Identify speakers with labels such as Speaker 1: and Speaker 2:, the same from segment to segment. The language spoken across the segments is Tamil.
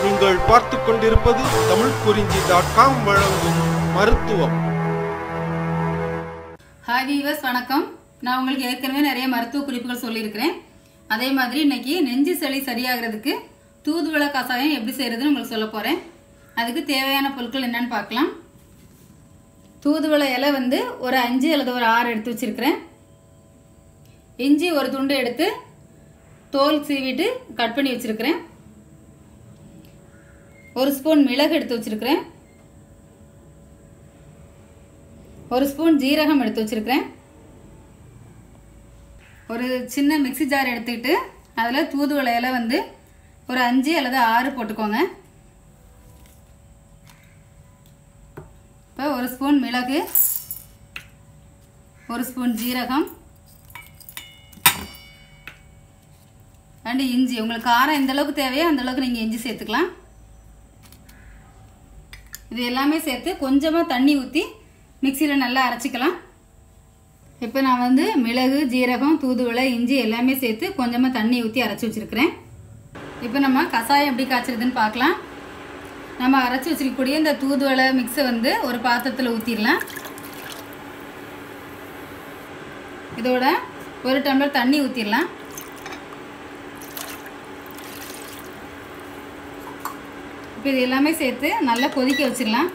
Speaker 1: நீங்கள் பார்த்து கொண்டிருப்பது தமிழ் குறிஞ்சி டாட் காம் வழங்கும் மருத்துவம்
Speaker 2: ஹாய் வீவர்ஸ் வணக்கம் நான் உங்களுக்கு ஏற்கனவே நிறைய மருத்துவ குறிப்புகள் சொல்லியிருக்கிறேன் அதே மாதிரி இன்னைக்கு நெஞ்சு சளி சரியாகிறதுக்கு தூதுவளை கஷாயம் எப்படி செய்யறதுன்னு உங்களுக்கு சொல்ல போறேன் அதுக்கு தேவையான பொருட்கள் என்னன்னு பார்க்கலாம் தூதுவளை இலை வந்து ஒரு அஞ்சு அல்லது ஒரு ஆறு எடுத்து வச்சிருக்கிறேன் இஞ்சி ஒரு துண்டு எடுத்து தோல் சீவிட்டு கட் பண்ணி வச்சிருக்கிறேன் ஒரு ஸ்பூன் மிளகு எடுத்து வச்சிருக்கிறேன் ஒரு ஸ்பூன் ஜீரகம் எடுத்து வச்சிருக்கிறேன் ஒரு சின்ன மிக்ஸி ஜார் எடுத்துக்கிட்டு அதில் தூதுவளை இலை வந்து ஒரு அஞ்சு அல்லது ஆறு போட்டுக்கோங்க இப்போ ஒரு ஸ்பூன் மிளகு ஒரு ஸ்பூன் ஜீரகம் அண்டு இஞ்சி உங்களுக்கு காரம் எந்த அளவுக்கு தேவையோ அந்த அளவுக்கு நீங்கள் இஞ்சி சேர்த்துக்கலாம் இது எல்லாமே சேர்த்து கொஞ்சமாக தண்ணி ஊற்றி மிக்சியில் நல்லா அரைச்சிக்கலாம் இப்போ நான் வந்து மிளகு ஜீரகம் தூதுவளை இஞ்சி எல்லாமே சேர்த்து கொஞ்சமாக தண்ணி ஊற்றி அரைச்சி வச்சுருக்கிறேன் இப்போ நம்ம கஷாயம் எப்படி காய்ச்சறதுன்னு பார்க்கலாம் நம்ம அரைச்சி வச்சிருக்கக்கூடிய இந்த தூதுவளை மிக்ஸை வந்து ஒரு பாத்திரத்தில் ஊற்றிடலாம் இதோட ஒரு டம்ளர் தண்ணி ஊற்றிடலாம் இப்போ இது எல்லாமே சேர்த்து நல்லா கொதிக்க வச்சிடலாம்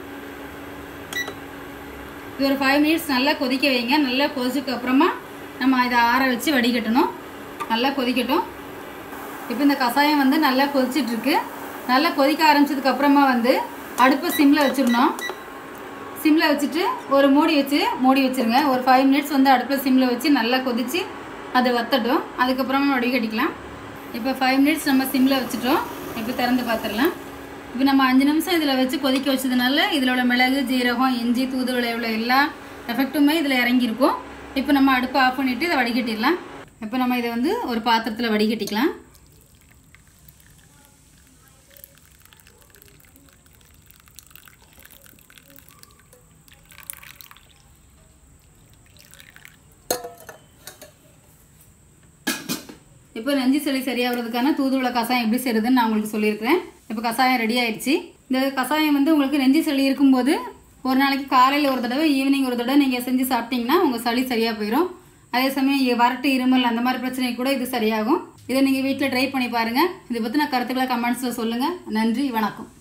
Speaker 2: இது ஒரு ஃபைவ் மினிட்ஸ் நல்லா கொதிக்க வைங்க நல்லா கொதிச்சதுக்கு அப்புறமா நம்ம இதை ஆற வச்சு வடிகட்டணும் நல்லா கொதிக்கட்டும் இப்போ இந்த கஷாயம் வந்து நல்லா கொதிச்சிட்டு இருக்கு நல்லா கொதிக்க ஆரம்பிச்சதுக்கு அப்புறமா வந்து அடுப்பை சிம்மில் வச்சிடணும் சிம்மில் வச்சுட்டு ஒரு மூடி வச்சு மூடி வச்சிருங்க ஒரு ஃபைவ் மினிட்ஸ் வந்து அடுப்பில் சிம்மில் வச்சு நல்லா கொதிச்சு அது வத்தட்டும் அதுக்கப்புறமா வடிகட்டிக்கலாம் இப்போ ஃபைவ் மினிட்ஸ் நம்ம சிம்மில் வச்சுட்டோம் இப்போ திறந்து பார்த்துடலாம் இப்போ நம்ம அஞ்சு நிமிஷம் இதில் வச்சு கொதிக்க வச்சதுனால இதில் உள்ள மிளகு ஜீரகம் இஞ்சி தூதுவளை உள்ள எல்லா எஃபெக்ட்டுமே இதில் இறங்கியிருக்கும் இப்போ நம்ம அடுப்பை ஆஃப் பண்ணிவிட்டு இதை வடிகட்டிடலாம் இப்போ நம்ம இதை வந்து ஒரு பாத்திரத்தில் வடிகட்டிக்கலாம் இப்போ நெஞ்சு சளி சரியாகிறதுக்கான தூதுவளை கஷாயம் எப்படி செய்யறதுன்னு நான் உங்களுக்கு சொல்லியிருக்கிறேன் இப்போ கஷாயம் ரெடி ஆயிடுச்சு இந்த கஷாயம் வந்து உங்களுக்கு நெஞ்சு சளி இருக்கும்போது ஒரு நாளைக்கு காலையில் ஒரு தடவை ஈவினிங் ஒரு தடவை நீங்கள் செஞ்சு சாப்பிட்டீங்கன்னா உங்கள் சளி சரியாக போயிடும் அதே சமயம் இ- வறட்டு இருமல் அந்த மாதிரி பிரச்சனை கூட இது சரியாகும் இதை நீங்கள் வீட்டில் ட்ரை பண்ணி பாருங்கள் இதை பற்றின கருத்துக்களை கமெண்ட்ஸில் சொல்லுங்கள் நன்றி வணக்கம்